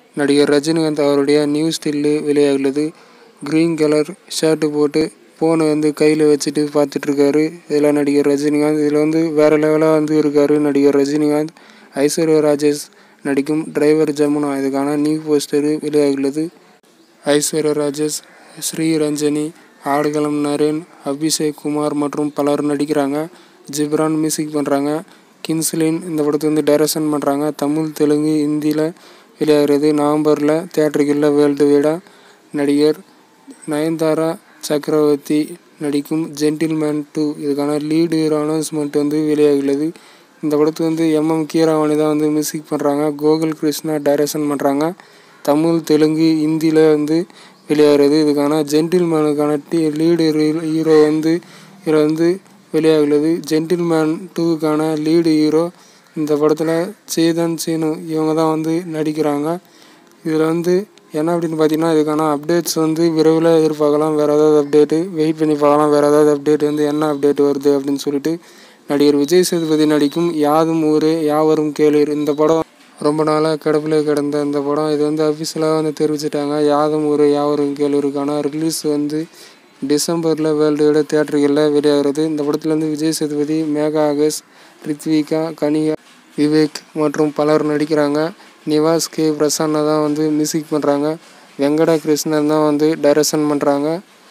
நடிகர் ரஜினிகாந்த் அவருடைய new still வெளியாகுள்ளது க்ரீன் கலர் ஷர்ட்டு போட்டு ஃபோனை வந்து கையில் வச்சுட்டு பார்த்துட்ருக்காரு இதில் நடிகர் ரஜினிகாந்த் இதில் வந்து வேறு லெவலாக வந்து இருக்கார் நடிகர் ரஜினிகாந்த் ஐஸ்வர்யா ராஜேஷ் நடிக்கும் டிரைவர் ஜமுனா இதுக்கான நியூ போஸ்டரு வெளியாகுள்ளது ஐஸ்வர்யா ராஜேஷ் ஸ்ரீரஞ்சனி ஆடுகளம் நரேன் அபிஷேக் குமார் மற்றும் பலர் நடிக்கிறாங்க ஜிப்ரான் மியூசிக் பண்ணுறாங்க கின்ஸ்லின் இந்த படத்தை வந்து டைரக்ஷன் பண்ணுறாங்க தமிழ் தெலுங்கு ஹிந்தியில் வெளியாகிறது நவம்பரில் தேட்டருக்குள்ள வேர்ல்டு வைடாக நடிகர் நயன்தாரா சக்கரவர்த்தி நடிக்கும் ஜென்டில்மேன் டூ இதுக்கான லீடு அனௌன்ஸ்மெண்ட் வந்து வெளியாகியுள்ளது இந்த படத்தை வந்து எம்எம் கீராவாணி தான் வந்து மியூசிக் பண்ணுறாங்க கோகுல் கிருஷ்ணா டைரக்ஷன் பண்ணுறாங்க தமிழ் தெலுங்கு ஹிந்தியில் வந்து வெளியாகிறது இதுக்கான ஜென்டில்மேனுக்கான டி லீடு ஹீரோ வந்து இதில் வந்து வெளியாகுள்ளது ஜென்டில்மேன் டூவுக்கான லீடு ஹீரோ இந்த படத்தில் சேதன் சீனு இவங்க தான் வந்து நடிக்கிறாங்க இதில் வந்து என்ன அப்படின்னு பார்த்தீங்கன்னா இதுக்கான அப்டேட்ஸ் வந்து விரைவில் எதிர்பார்க்கலாம் வேறு ஏதாவது அப்டேட்டு வெயிட் பண்ணி பார்க்கலாம் வேறு ஏதாவது அப்டேட் வந்து என்ன அப்டேட் வருது அப்படின்னு சொல்லிட்டு நடிகர் விஜய் சேதுபதி நடிக்கும் யாதும் ஊரே யாவரும் கேளீர் இந்த படம் ரொம்ப நாளாக கிடப்பில் கிடந்த இந்த படம் இது வந்து அஃபிஷியலாக வந்து தெரிவிச்சிட்டாங்க யாதும் ஊரே யாவரும் கேளூருக்கான ரிலீஸ் வந்து டிசம்பரில் வேர்ல்டு வைட தேட்டர்களில் வெளியாகிறது இந்த படத்தில் வந்து விஜய் சேதுபதி மேகா ஆகஸ் ரித்விகா கனிகா விவேக் மற்றும் பலர் நடிக்கிறாங்க நிவாஸ் கே பிரசன்னா தான் வந்து மியூசிக் பண்ணுறாங்க வெங்கட கிருஷ்ணன் தான் வந்து டைரக்ஷன் பண்ணுறாங்க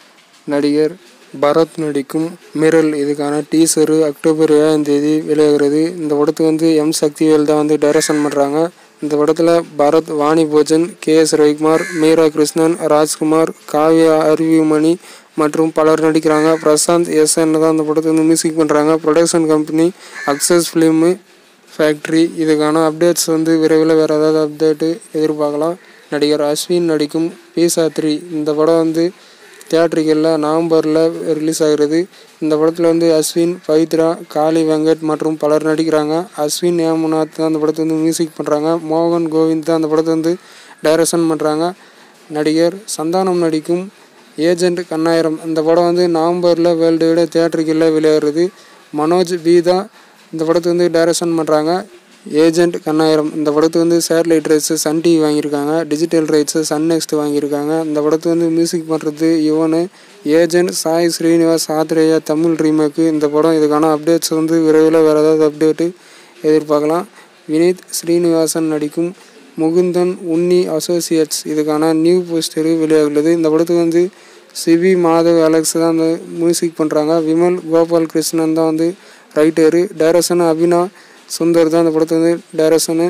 நடிகர் பரத் நடிக்கும் மிரல் இதுக்கான டீசரு அக்டோபர் ஏழாம் தேதி வெளியாகிறது இந்த படத்துக்கு வந்து எம் சக்திவேல் தான் வந்து டைரக்ஷன் பண்ணுறாங்க இந்த படத்தில் பரத் வாணி போஜன் கே எஸ் ரவிக்குமார் மீரா கிருஷ்ணன் ராஜ்குமார் காவ்யா அறிவுமணி மற்றும் பலர் நடிக்கிறாங்க பிரசாந்த் எஸ்என் தான் இந்த படத்தை வந்து மியூசிக் பண்ணுறாங்க production company access film factory இதுக்கான அப்டேட்ஸ் வந்து விரைவில் வேறு ஏதாவது அப்டேட்டு எதிர்பார்க்கலாம் நடிகர் அஸ்வின் நடிக்கும் பீசா த்ரீ இந்த படம் வந்து தியேட்டருகளில் நவம்பரில் ரிலீஸ் ஆகிறது இந்த படத்தில் வந்து அஸ்வின் பவித்ரா காளி வெங்கட் மற்றும் பலர் நடிக்கிறாங்க அஸ்வின் ஏமுநாத் தான் அந்த படத்தை வந்து மியூசிக் பண்ணுறாங்க மோகன் கோவிந்த் தான் அந்த படத்தை வந்து டைரக்ஷன் பண்ணுறாங்க நடிகர் சந்தானம் நடிக்கும் ஏஜெண்ட் கண்ணாயிரம் இந்த படம் வந்து நவம்பரில் வேர்ல்டு வைட தியேட்டருகளில் வெளியாகிறது மனோஜ் பி தான் இந்த படத்தை வந்து டைரக்ஷன் பண்ணுறாங்க ஏஜெண்ட் கண்ணாயிரம் இந்த படத்துக்கு வந்து சேட்டலைட் ரைட்ஸு சன் டிவி வாங்கியிருக்காங்க டிஜிட்டல் ரைட்ஸு சன் நெக்ஸ்ட் வாங்கியிருக்காங்க இந்த படத்தை வந்து மியூசிக் பண்ணுறது இவனு ஏஜென்ட் சாய் ஸ்ரீனிவாஸ் ஆத்ரேயா தமிழ் ரீமேக்கு இந்த படம் இதுக்கான அப்டேட்ஸ் வந்து விரைவில் வேறு ஏதாவது அப்டேட்டு எதிர்பார்க்கலாம் வினீத் ஸ்ரீனிவாசன் நடிக்கும் முகுந்தன் உன்னி அசோசியேட்ஸ் இதுக்கான நியூ போஸ்டரு வெளியாகுள்ளது இந்த படத்துக்கு வந்து சிபி மாதவ் அலெக்ஸ் தான் வந்து மியூசிக் பண்ணுறாங்க விமல் கோபால் கிருஷ்ணன் தான் வந்து ரைட்டரு டைரக்ஷன் அபினா சுந்தர் தான் இந்த படத்தை வந்து டைரக்ஷனு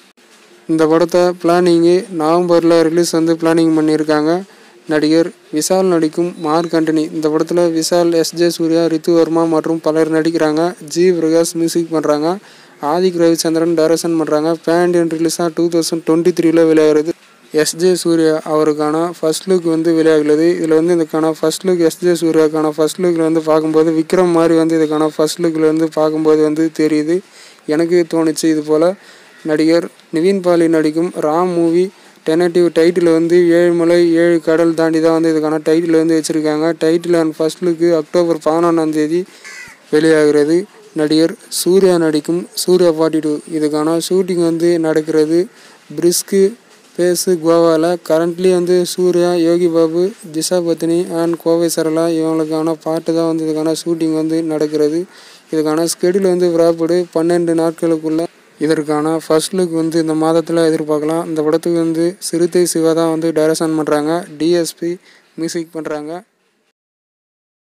இந்த படத்தை பிளானிங்கு நவம்பரில் ரிலீஸ் வந்து பிளானிங் பண்ணியிருக்காங்க நடிகர் விஷால் நடிக்கும் மார்க் ஆண்டனி இந்த படத்தில் விஷால் எஸ் ஜே சூர்யா ரித்து வர்மா மற்றும் பலர் நடிக்கிறாங்க ஜி பிரகாஷ் மியூசிக் பண்ணுறாங்க ஆதிக் ரவிச்சந்திரன் டைரக்ஷன் பண்ணுறாங்க பேண்டியன் ரிலீஸாக டூ தௌசண்ட் டுவெண்ட்டி த்ரீல வெளியாகிறது எஸ் ஜே சூர்யா அவருக்கான ஃபர்ஸ்ட் லுக் வந்து வெளியாகுது இதில் வந்து இதுக்கான ஃபர்ஸ்ட் லுக் எஸ் ஜே சூர்யாக்கான ஃபர்ஸ்ட் லுக்கில் வந்து பார்க்கும்போது விக்ரம் மாதிரி வந்து இதுக்கான ஃபர்ஸ்ட் லுக்கில் வந்து பார்க்கும்போது வந்து தெரியுது எனக்கு தோணுச்சு இது போல் நடிகர் நிவின் பாலி நடிக்கும் ராம் மூவி டெனட்டிவ் டைட்டில் வந்து ஏழு மலை ஏழு கடல் தாண்டி தான் வந்து இதுக்கான டைட்டில் வந்து வச்சுருக்காங்க title and first look October பதினொன்றாம் தேதி வெளியாகிறது நடிகர் சூர்யா நடிக்கும் சூர்யா ஃபார்ட்டி டூ இதுக்கான ஷூட்டிங் வந்து நடக்கிறது பிரிஸ்கு பேஸு கோவாவில் கரண்ட்லி வந்து சூர்யா யோகி பாபு திஷா பத்னி அண்ட் கோவை சரளா இவங்களுக்கான பாட்டு தான் வந்து இதுக்கான ஷூட்டிங் வந்து நடக்கிறது இதுக்கான ஸ்கெடியூல் வந்து ப்ராப்பர்டு பன்னெண்டு நாட்களுக்குள்ள இதற்கான ஃபர்ஸ்ட் லுக் வந்து இந்த மாதத்தில் எதிர்பார்க்கலாம் இந்த படத்துக்கு வந்து சிறுத்தை சிவா தான் வந்து டைரக்ஷன் பண்ணுறாங்க டிஎஸ்பி மியூசிக் பண்ணுறாங்க